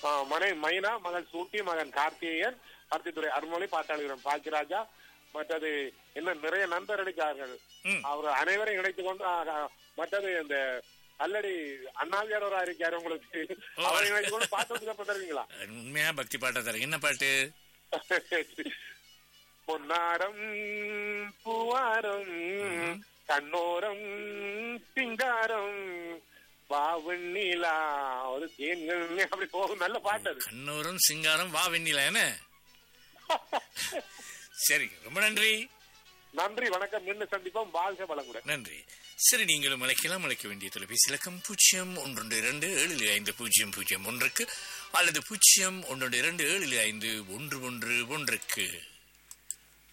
ஆ, மனை மைனா மகன் சூட்டி மகன் கார்த்திகேயன் பருத்தித்துறை அருள்மொழி பாட்டாளிபுரம் பாக்கியராஜா மற்றது இன்னும் நிறைய நண்பர் இருக்கார்கள் ம். அவர் அனைவரையும் இணைத்துக் கொண்டு ஆ, ஆ, மற்றது இந்த அல்லடி அண்ணாவியாரவரா இருக்காரு உங்களுக்கு ஓ. அவரை இணைத்துக் கொண்டு பாட்டு வந்து தருவீங்களா உண்மையா பக்தி பாட்டா தரேன் என்ன பாட்டு பொன்னாரம் பூவாரம் கண்ணோரம் சிங்காரம் பாவண்ணீலா ஒரு தேன்கள் அப்படி போகும் நல்ல பாட்டு அது கண்ணூரும் சிங்காரம் வா வெண்ணிலா என்ன சரி ரொம்ப நன்றி நன்றி வணக்கம் நின்று சந்திப்போம் வாழ்க வளங்குடன் நன்றி சரி நீங்களும் அழைக்கலாம் அழைக்க வேண்டிய தொலைபேசி இலக்கம் பூஜ்ஜியம் ஒன்று இரண்டு ஏழு ஐந்து பூஜ்ஜியம் பூஜ்ஜியம் ஒன்றுக்கு அல்லது பூஜ்ஜியம் ஒன்று இரண்டு ஏழு ஐந்து ஒன்று ஒன்று ஒன்றுக்கு